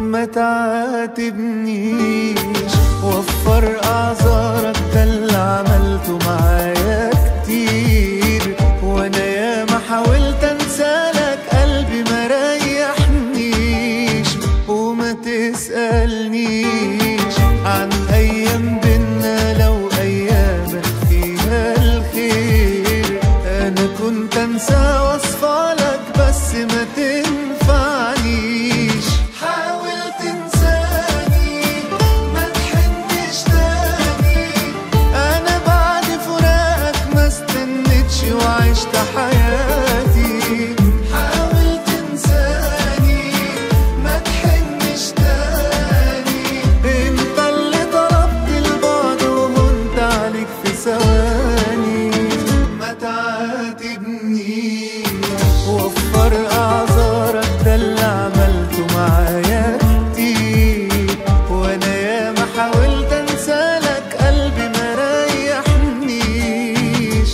ما تعاتبنيش وفر اعذارك ده اللي عملته معايا كتير وانا ياما حاولت انسالك قلبي ما ريحنيش وما تسألنيش عن ايام بينا لو ايامك فيها الخير انا كنت انسى واصفالك بس ما تنفعنيش حاول تنساني ما تحنش تاني انا بعد فراقك ما استنيتش وعشت حياتي حاول تنساني ما تحنش تاني انت اللي ضربت البعد وهنت عليك في ثواني ما تعاتبنيش وفر اعذارك ده اللي عملته معايا كتير وانا ياما حاولت انسالك قلبي ما ريحنيش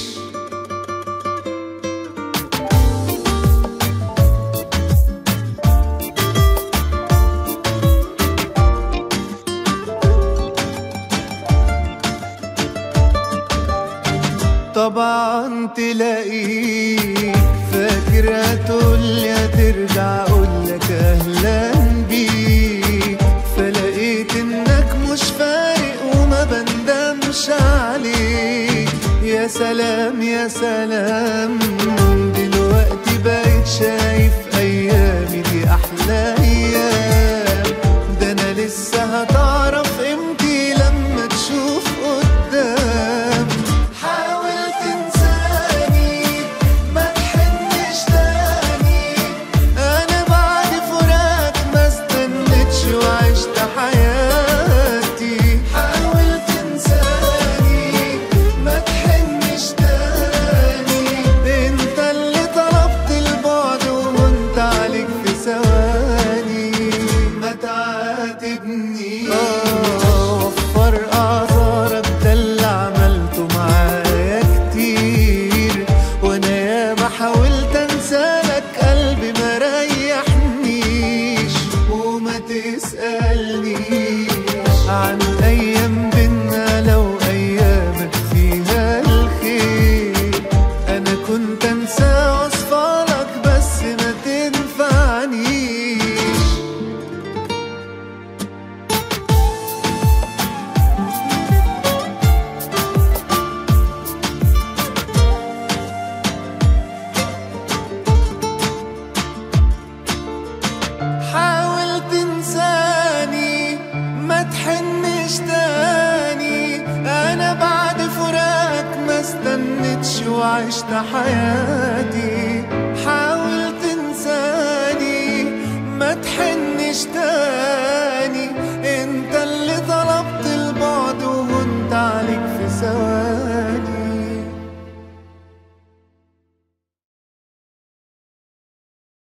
طبعا تلاقيك فاكر هتقولي هترجع اقولك اهلا بيك فلقيت انك مش فارق وما بندمش عليك يا سلام يا سلام دلوقتي بقيت شايف ايامي دي احلى ايام ده انا لسه هتعرف قيمتي لما تشوف قدام حاول تنساني ما تحنش تاني انا بعد فراق ما استنيتش وعشت حياتي حاول تنساني ما تحنش تاني انت اللي طلبت البعد وهنت عليك في ثواني ما تعاتبنيش وفر اعذارك ده اللي عملته معايا كتير وانا ياما حاولت انسالك قلبي ما ريحنيش وما تسألنيش عن ايام بينا لو ايامك فيها الخير انا كنت انسى واصفالك بس ما تنفعنيش حاول تنساني ما تحنش تاني انا بعد فراقك ما استنيتش وعشت حياتي